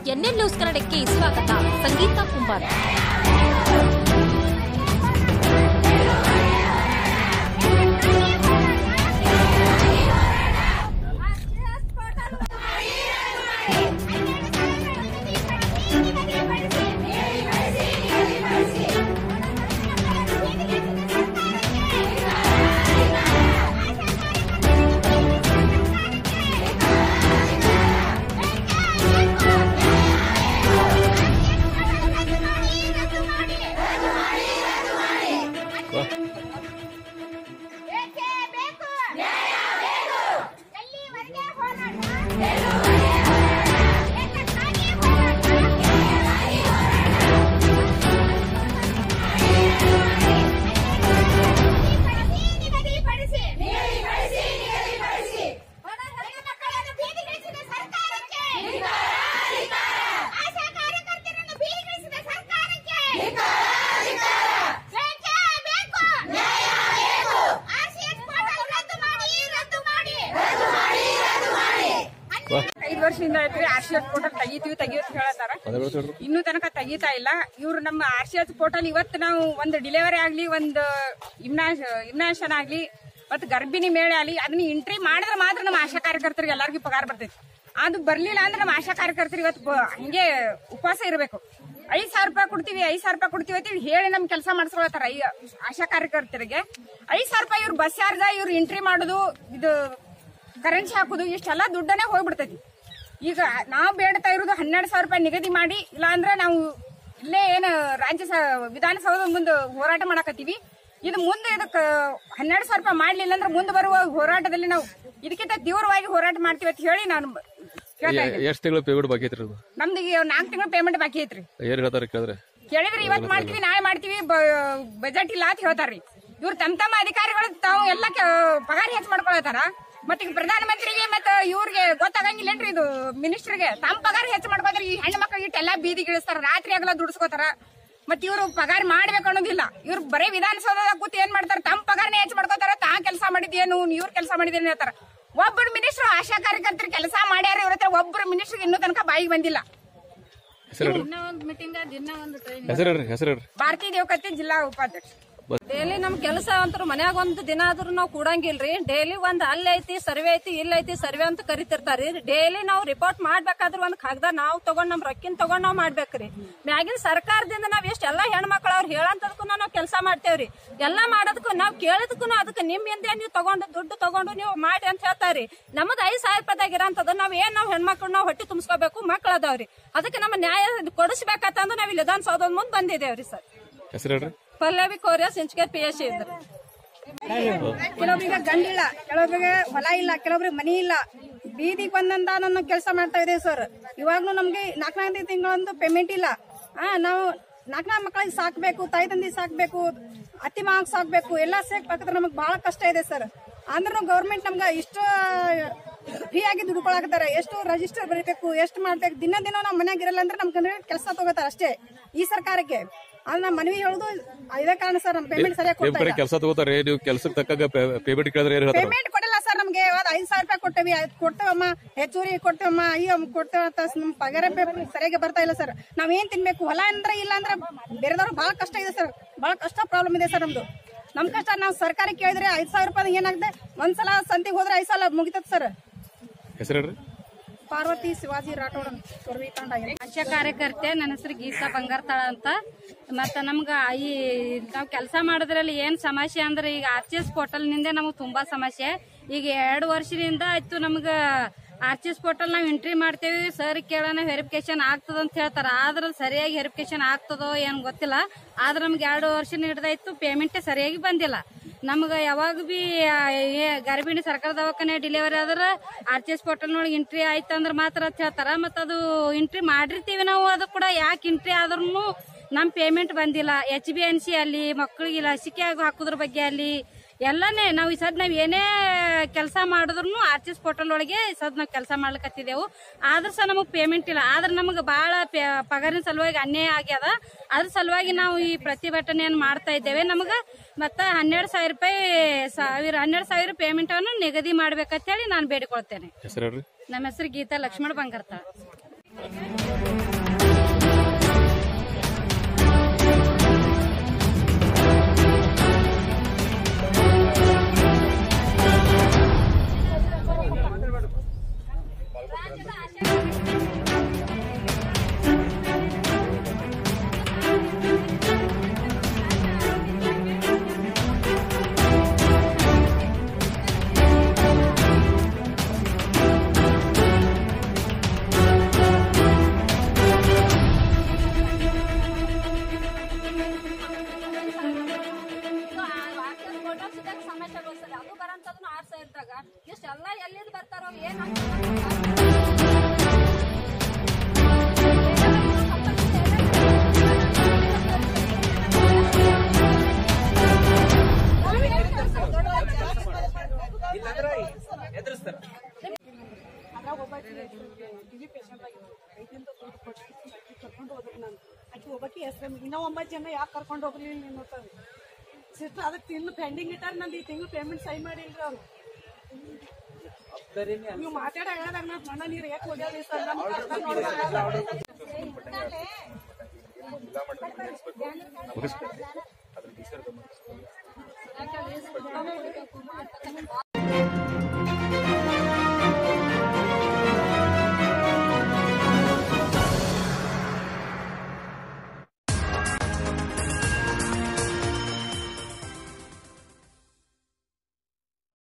NN news ಕನ್ನಡಕ್ಕೆ ಸ್ವಾಗತ ಸಂಗೀತ ಕುಂಬಾರ್ ಬೇಕೇ ಬೇಕು ಎಲ್ಲಿವರೆಗೆ ಹೋರಾಟ ಏತಕ್ಕಾಗಿ ನಿಗದಿಪಡಿಸಿ ನಿಗದಿಪಡಿಸಿ ಬಡ ಮಕ್ಕಳನ್ನು ಬೀದಿಗಿಳಿಸಿದ ಸರ್ಕಾರಕ್ಕೆ ಆಶಾ ಕಾರ್ಯಕರ್ತರನ್ನು ಬೀದಿಗಿಳಿಸಿದ ಸರ್ಕಾರಕ್ಕೆ ಬೇಕೇ ಬೇಕು ಆರ್ಸಿಎಸ್ ಪೋರ್ಟಲ್ ರದ್ದು ಮಾಡಿ ರದ್ದು ಮಾಡಿ ರದ್ದು ಮಾಡಿ ರದ್ದು ಮಾಡಿ ಐದು ವರ್ಷದಿಂದ ಐತ್ರಿ ಆರ್ ಸಿ ಎಸ್ ಪೋರ್ಟಲ್ ತೆಗಿತೀವಿ ತೆಗಿಯೋದು ಹೇಳತ್ತಾರ ಇನ್ನೂ ತನಕ ತೆಗಿತಾ ಇಲ್ಲ ಇವ್ರು ನಮ್ಮ ಆರ್ ಸಿ ಎಸ್ ಪೋರ್ಟಲ್ ಇವತ್ತು ನಾವು ಒಂದು ಡಿಲಿವರಿ ಆಗ್ಲಿ ಒಂದು ಇಮ್ನಾಶ್ ಇಮ್ನಾಶನ್ ಆಗ್ಲಿ ಮತ್ತು ಗರ್ಭಿಣಿ ಮೇಳೆ ಆಗ್ಲಿ ಅದನ್ನ ಎಂಟ್ರಿ ಮಾಡಿದ್ರೆ ಮಾತ್ರ ನಮ್ಮ ಆಶಾ ಕಾರ್ಯಕರ್ತರಿಗೆ ಎಲ್ಲರಿಗೂ ಪಗಾರ ಬರ್ತೈತಿ ಅದು ಬರ್ಲಿಲ್ಲ ಅಂದ್ರೆ ನಮ್ಮ ಆಶಾ ಕಾರ್ಯಕರ್ತರು ಇವತ್ತು ಬ- ಹಂಗೆ ಉಪವಾಸ ಇರಬೇಕು ಐದ್ ಸಾವಿರ ರೂಪಾಯಿ ಕೊಡ್ತೀವಿ ಐದ್ ಸಾವಿರ ರೂಪಾಯಿ ಕೊಡ್ತೀವಿ ಅಂತ ಹೇಳಿ ನಮ್ ಕೆಲಸ ಮಾಡಿಸ್ಕೊಳತ್ತಾರ ಈ ಆಶಾ ಕಾರ್ಯಕರ್ತರಿಗೆ ಐದ್ ಸಾವಿರ ರೂಪಾಯಿ ಇವ್ರು ಬಸ್ ಚಾರ್ಜ್ ಇವ್ರು ಎಂಟ್ರಿ ಮಾಡೋದು ಇದು ಕರೆನ್ಸಿ ಹಾಕುದು ಇಷ್ಟೆಲ್ಲ ದುಡ್ಡನ್ನೇ ಹೋಗ್ಬಿಡ್ತೈತಿ ಈಗ ನಾವು ಬೇಡ್ತಾ ಇರೋದು ಹನ್ನೆರಡು ಸಾವಿರ ರೂಪಾಯಿ ನಿಗದಿ ಮಾಡಿ ಇಲ್ಲಾಂದ್ರೆ ನಾವು ಇಲ್ಲೇ ಏನು ರಾಜ್ಯ ಸ- ವಿಧಾನಸೌಧದ ಮುಂದೆ ಹೋರಾಟ ಮಾಡಕತ್ತೀವಿ ಇದು ಮುಂದೆ ಇದಕ್ಕೆ ಹನ್ನೆರಡು ಸಾವಿರ ರೂಪಾಯಿ ಮಾಡ್ಲಿಲ್ಲ ಅಂದ್ರೆ ಮುಂದೆ ಬರುವ ಹೋರಾಟದಲ್ಲಿ ನಾವು ಇದಕ್ಕಿಂತ ತೀವ್ರವಾಗಿ ಹೋರಾಟ ಮಾಡ್ತೀವಿ ಅಂತ ಹೇಳಿ ನಾನು ಕೇಳ್ತಾ ಇದ್ದೀನಿ ಎಷ್ಟು ತಿಂಗಳು ಪೇಮೆಂಟ್ ಬಾಕಿ ಐತ್ರಿ ಅದು ನಮ್ದು ಈಗ ನಾಲ್ಕು ತಿಂಗಳು ಪೇಮೆಂಟ್ ಬಾಕಿ ಐತ್ರಿ ಏನ್ ಹೇಳ್ತಾರೆ ಕೇಳಿದ್ರೆ ಕೇಳಿದ್ರೆ ಇವತ್ತು ಮಾಡ್ತೀವಿ ನಾಳೆ ಮಾಡ್ತೀವಿ ಬಜೆಟ್ ಇಲ್ಲ ಅಂತ ಹೇಳ್ತಾರ್ರಿ ಇವ್ರು ತಮ್ಮ ತಮ್ಮ ಅಧಿಕಾರಿಗಳು ತಾವು ಎಲ್ಲ ಕೆ- ಪಗಾರ ಹೆಚ್ಚು ಮಾಡ್ಕೊಳತಾರ ಮತ್ತೆ ಈಗ ಪ್ರಧಾನಮಂತ್ರಿಗೆ ಮತ್ತೆ ಇವ್ರಿಗೆ ಗೊತ್ತಾಗಂಗಿಲ್ಲೇನ್ರಿ ಇದು ಮಿನಿಸ್ಟರ್ಗೆ ತಮ್ಮ ಪಗಾರ ಹೆಚ್ಚು ಮಾಡ್ಕೋತಾರ ಈ ಹೆಣ್ಣು ಮಕ್ಕಳಿಗೆ ಇಟ್ಟೆಲ್ಲ ಬೀದಿಗೆ ಇಳಿಸ್ತಾರ ರಾತ್ರಿ ಆಗಲ್ಲ ದುಡಿಸ್ಕೋತಾರ ಮತ್ತೆ ಇವರು ಪಗಾರ ಮಾಡ್ಬೇಕು ಅನ್ನೋದಿಲ್ಲ ಇವ್ರು ಬರೀ ವಿಧಾನಸೌಧದಾಗ ಕೂತು ಏನ್ ಮಾಡ್ತಾರ ತಮ್ಮ ಪಗಾರನೇ ಹೆಚ್ಚು ಮಾಡ್ಕೋತಾರ ತಾ ಕೆಲಸ ಮಾಡಿದೇನು ಇವ್ರ ಕೆಲಸ ಮಾಡಿದೇನು ಹೇಳ್ತಾರ ಒಬ್ಬರು ಮಿನಿಸ್ಟರ್ ಆಶಾ ಕಾರ್ಯಕರ್ತರು ಕೆಲಸ ಮಾಡ್ಯಾರ ಇವ್ರ ಹತ್ರ ಒಬ್ಬರು ಮಿನಿಸ್ಟರ್ ಇನ್ನೂ ತನಕ ಬಾಯಿಗೆ ಬಂದಿಲ್ಲ ಹೆಸರು ಹೇಳ್ರಿ ಹೆಸರು ಹೇಳ್ರಿ ಹೆಸರು ಹೇಳ್ರಿ ಭಾರತೀಯ ದೇವಕತ್ತಿ ಜಿಲ್ಲಾ ಉಪಾಧ್ಯಕ್ಷ ಡೈಲಿ ನಮ್ ಕೆಲಸ ಅಂತ ಮನ್ಯಾಗ ಒಂದ್ ದಿನ ಆದ್ರೂ ನಾವ್ ಕೂಡಂಗಿಲ್ರಿ ಡೈಲಿ ಒಂದ್ ಅಲ್ಲಿ ಐತಿ ಸರ್ವೆ ಐತಿ ಇಲ್ಲಿ ಐತಿ ಸರ್ವೆ ಅಂತ ಕರಿತಿರ್ತಾರಿ ಡೈಲಿ ನಾವ್ ರಿಪೋರ್ಟ್ ಮಾಡ್ಬೇಕಾದ್ರ ಒಂದ್ ಕಾಗದ ನಾವ್ ತಗೊಂಡ್ ನಮ್ ರೊಕ್ಕಿನ ತಗೊಂಡ್ ನಾವ್ ಮಾಡ್ಬೇಕ್ರಿ ಮ್ಯಾಗಿನ ಸರ್ಕಾರದಿಂದ ನಾವ್ ಎಷ್ಟ್ ಎಲ್ಲಾ ಹೆಣ್ಮಕ್ಳು ಅವ್ರು ಹೇಳಂತದಕ್ಕೂ ನಾವ್ ಕೆಲಸ ಮಾಡ್ತೇವ್ರಿ ಎಲ್ಲಾ ಮಾಡೋದಕ್ಕೂ ನಾವ್ ಕೇಳಿದಕ್ಕೂ ಅದಕ್ಕೆ ನಿಮ್ ಹಿಂದೆ ನೀವು ತಗೊಂಡು ದುಡ್ಡು ತಗೊಂಡು ನೀವು ಮಾಡಿ ಅಂತ ಹೇಳ್ತಾರಿ ನಮ್ಮದ್ ಐದ್ ಸಾವಿರ ರೂಪಾಯಿದಾಗ ಇರೋಂಥದ್ದು ನಾವ್ ಏನ್ ನಾವ್ ಹೆಣ್ಮಕ್ಳು ನಾವ್ ಹೊಟ್ಟಿ ತುಂಬಿಸ್ಕೋಬೇಕು ಮಕ್ಳು ಅದಾವ್ರಿ ಅದಕ್ಕೆ ನಮ್ಮ ನ್ಯಾಯ ಕೊಡಿಸ್ಬೇಕಂತಂದು ನಾವ್ ಇಲ್ಲಿ ವಿಧಾನಸೌಧದ ಮುಂದ್ ಬಂದಿದ್ದೇವ್ರಿ ಸರ್ ಹೆಸರು ಹೇಳ್ರಿ ಪಲ್ಲವಿ ಕೋರ್ಯ ಸಿಂಚಕೇರ್ ಪಿ ಎಸ್ ಸಿ ಇದ್ರು ಕೆಲವೊಬ್ರಿಗೆ ಗಂಡಿಲ್ಲ ಕೆಲವೊಬ್ರಿಗೆ ಹೊಲ ಇಲ್ಲ ಕೆಲವೊಬ್ರಿಗೆ ಮನಿ ಇಲ್ಲ ಬೀದಿಗೆ ಬಂದಂತ ನನ್ನ ಕೆಲಸ ಮಾಡ್ತಾ ಇದೆ ಸರ್ ಇವಾಗ್ಲೂ ನಮ್ಗೆ ನಾಲ್ಕು ನಾಲ್ಕು ತಿಂಗಳಂತೂ ಪೇಮೆಂಟ್ ಇಲ್ಲ ಆ ನಾವು ನಾಲ್ಕು ನಾಲ್ಕು ಮಕ್ಕಳಿಗೆ ಸಾಕ್ಬೇಕು ತಾಯಿ ತಂದೆ ಸಾಕ್ಬೇಕು ಅತ್ತಿ ಮಾಗ್ ಸಾಕ್ಬೇಕು ಎಲ್ಲ ಸೇರ್ಬೇಕಾದ್ರೆ ನಮಗೆ ಬಹಳ ಕಷ್ಟ ಇದೆ ಸರ್ ಅಂದ್ರೂ ಗೌರ್ಮೆಂಟ್ ನಮ್ಗೆ ಇಷ್ಟು ಫ್ರೀ ಆಗಿ ದುಡ್ಕೊಳಕತ್ತಾರೆ ಎಷ್ಟು ರಿಜಿಸ್ಟರ್ ಬರೀಬೇಕು ಎಷ್ಟು ಮಾಡ್ಬೇಕು ದಿನ ದಿನ ನಾವು ಮನ್ಯಾಗ ಇರಲ್ಲ ಅಂದ್ರೆ ನಮ್ ಕೆಲಸ ತಗೋತಾರ ಅಷ್ಟೇ ಈ ಸರ್ಕಾರಕ್ಕೆ ಆದ್ರೆ ನಮ್ಮ ಮನವಿ ಹೇಳುದು ಇದೇ ಕಾರಣ ಸರ್ ನಮ್ಮ ಪೇಮೆಂಟ್ ಸರಿಯಾಗಿ ನಿಮ್ ಕೊಡ್ತಾ ಕಡೆ ಇಲ್ಲ ಕೆಲಸ ತಗೋತಾರೆ ನೀವು ಕೆಲ್ಸಕ್ಕೆ ತಕ್ಕಾಗ ಪೇಮೆಂಟ್ ಕೇಳಿದ್ರೆ ಏನ್ ಹೇಳ್ತಾರೆ ಪೇಮೆಂಟ್ ಕೊಡಲ್ಲ ಸರ್ ನಮ್ಗೆ ಇವಾಗ ಐದ್ ಸಾವಿರ ರೂಪಾಯಿ ಕೊಟ್ಟೇವಿ ಅದ್ ಕೊಡ್ತೇವಮ್ಮ ಹೆಚ್ಚುವರಿ ಕೊಡ್ತೇವಮ್ಮ ಅಯ್ಯೋ ಕೊಡ್ತೇವ ಅಂತ ನಮ್ ಪಗಾರ ಪೇ- ಸರಿಯಾಗಿ ಬರ್ತಾ ಇಲ್ಲ ಸರ್ ನಾವ್ ಏನ್ ತಿನ್ಬೇಕು ಹೊಲ ಅಂದ್ರೆ ಇಲ್ಲ ಅಂದ್ರೆ ಬೇರೆದವ್ರು ಬಹಳ ಕಷ್ಟ ಇದೆ ಸರ್ ಬಹಳ ಕಷ್ಟ ಪ್ರಾಬ್ಲಮ್ ಇದೆ ಸರ್ ನಮ್ದು ನಮ್ ಕಷ್ಟ ನಾವು ಸರ್ಕಾರ ಕೇಳಿದ್ರೆ ಐದ್ ಸಾವಿರ ರೂಪಾಯಿ ಏನಾಗುತ್ತೆ ಒಂದ್ಸಲ ಸಂತಿಗೆ ಹೋದ್ರೆ ಐದ್ ಸಲ ಮುಗಿತದ ಸರ್ ಹೆಸರು ಹೇಳ್ರಿ ಪಾರ್ವತಿ ಶಿವಾಜಿ ರಾಠೋಡ್ ಸುರ್ವಿ ತಂಡ ಆಶಾ ಕಾರ್ಯಕರ್ತೆ ನನ್ನ ಹೆಸರು ಗೀತಾ ಬಂಗಾರತಾಳ ಅಂತ ಮತ್ತ ನಮ್ಗ ಈ ನಾವ್ ಕೆಲಸ ಮಾಡೋದ್ರಲ್ಲಿ ಏನ್ ಸಮಸ್ಯೆ ಅಂದ್ರೆ ಈಗ ಆರ್ ಸಿ ಎಸ್ ಪೋರ್ಟಲ್ ನಿಂದ ನಮಗ್ ತುಂಬಾ ಸಮಸ್ಯೆ ಈಗ ಎರಡು ವರ್ಷದಿಂದ ಆಯ್ತು ನಮ್ಗ ಆರ್ ಸಿ ಎಸ್ ಪೋರ್ಟಲ್ ನಾವ್ ಎಂಟ್ರಿ ಮಾಡ್ತೇವಿ ಸರ್ ಕೇಳೋಣ ವೆರಿಫಿಕೇಶನ್ ಆಗ್ತದ ಅಂತ ಹೇಳ್ತಾರ ಆದ್ರ ಸರಿಯಾಗಿ ವೆರಿಫಿಕೇಶನ್ ಆಗ್ತದೋ ಏನ್ ಗೊತ್ತಿಲ್ಲ ಆದ್ರ ನಮ್ಗೆ ಎರಡು ವರ್ಷ ಹಿಡ್ದಾಯ್ತು ಪೇಮೆಂಟ್ ಸರಿಯಾಗಿ ಬಂದಿಲ್ಲ ನಮ್ಗ ಯಾವಾಗ ಬಿ ಆ, ಏ ಗರ್ಭಿಣಿ ಸರ್ಕಾರ ದವಾಖಾನೆ ಡೆಲಿವರಿ ಆದ್ರ ಆರ್ ಟಿ ಎಸ್ ಪೋರ್ಟಲ್ ನೊಳಗೆ ಎಂಟ್ರಿ ಆಯ್ತಂದ್ರ ಮಾತ್ರ ಅಂತ ಹೇಳ್ತಾರ ಮತ್ತ ಅದು ಎಂಟ್ರಿ ಮಾಡಿರ್ತೀವಿ ನಾವು ಅದು ಕೂಡ ಯಾಕೆ ಎಂಟ್ರಿ ಆದ್ರೂ ನಮ್ ಪೇಮೆಂಟ್ ಬಂದಿಲ್ಲ ಎಚ್ ಬಿ ಎನ್ ಸಿ ಅಲ್ಲಿ ಮಕ್ಕಳಿಗೆ ಲಸಿಕೆ ಹಾಕೋದ್ರ ಬಗ್ಗೆ ಅಲ್ಲಿ ಎಲ್ಲಾನೇ ನಾವು ಈ ಸದ್ ನಾವ್ ಏನೇ ಕೆಲಸ ಮಾಡಿದ್ರು ಆರ್ ಟಿ ಎಸ್ ಪೋರ್ಟಲ್ ಒಳಗೆ ಈ ಸದ್ ನಾವ್ ಕೆಲಸ ಮಾಡ್ಲಕತ್ತಿದೆವು ಆದ್ರ ಸಹ ನಮಗ್ ಪೇಮೆಂಟ್ ಇಲ್ಲ ಆದ್ರ ನಮಗ್ ಬಹಳ ಪಗಾರಿನ ಸಲುವಾಗಿ ಅನ್ಯಾಯ ಆಗ್ಯದ ಅದ್ರ ಸಲುವಾಗಿ ನಾವು ಈ ಪ್ರತಿಭಟನೆಯನ್ನು ಮಾಡ್ತಾ ಇದ್ದೇವೆ ನಮಗ ಮತ್ತ ಹನ್ನೆರಡು ಸಾವಿರ ರೂಪಾಯಿ ಸಾವಿರ ಹನ್ನೆರಡು ಸಾವಿರ ಪೇಮೆಂಟ್ ಅನ್ನು ನಿಗದಿ ಮಾಡ್ಬೇಕಂತ ಹೇಳಿ ನಾನು ಬೇಡಿಕೊಳ್ತೇನೆ ಹೆಸರು ಹೇಳ್ರಿ ನಮ್ಮ ಹೆಸರು ಗೀತಾ ಲಕ್ಷ್ಮಣ ಬಂಗಾರ್ತಾಳ ಟಿವಿ ಪೇಷಂಟ್ ಆಗಿತ್ತು ಐದಿಂದ ದುಡ್ಡು ಕೊಟ್ಟು ಆಕಿ ಕರ್ಕೊಂಡು ಹೋದ್ರು ನಾನು ಆಕಿ ಒಬ್ಬಾಕಿ ಹೆಸರು ಇನ್ನೂ ಒಂಬತ್ತು ಜನ ಯಾಕೆ ಕರ್ಕೊಂಡು ಹೋಗ್ಲಿಲ್ಲ ನೀನು ಅಂತಂದು ಸಿಸ್ಟರ್ ಅದಕ್ಕೆ ತಿಂಗಳು ಪೆಂಡಿಂಗ್ ಇಟ್ಟಾರ ನಂದು ಈ ತಿಂಗಳು ಪೇಮೆಂಟ್ ಸೈ ಮಾಡಿಲ್ರಿ ಅವ್ರು ನೀವು ಮಾತಾಡ ಹೇಳದಾಗ ನಾ ಮಣ್ಣ ನೀರು ಯಾಕೆ ಹೋಗ್ಯಾವ್ರಿ ಸರ್ ನಮ್ಮ ಕಷ್ಟ ನೋಡ್ದಾಗ ಯಾಕೆ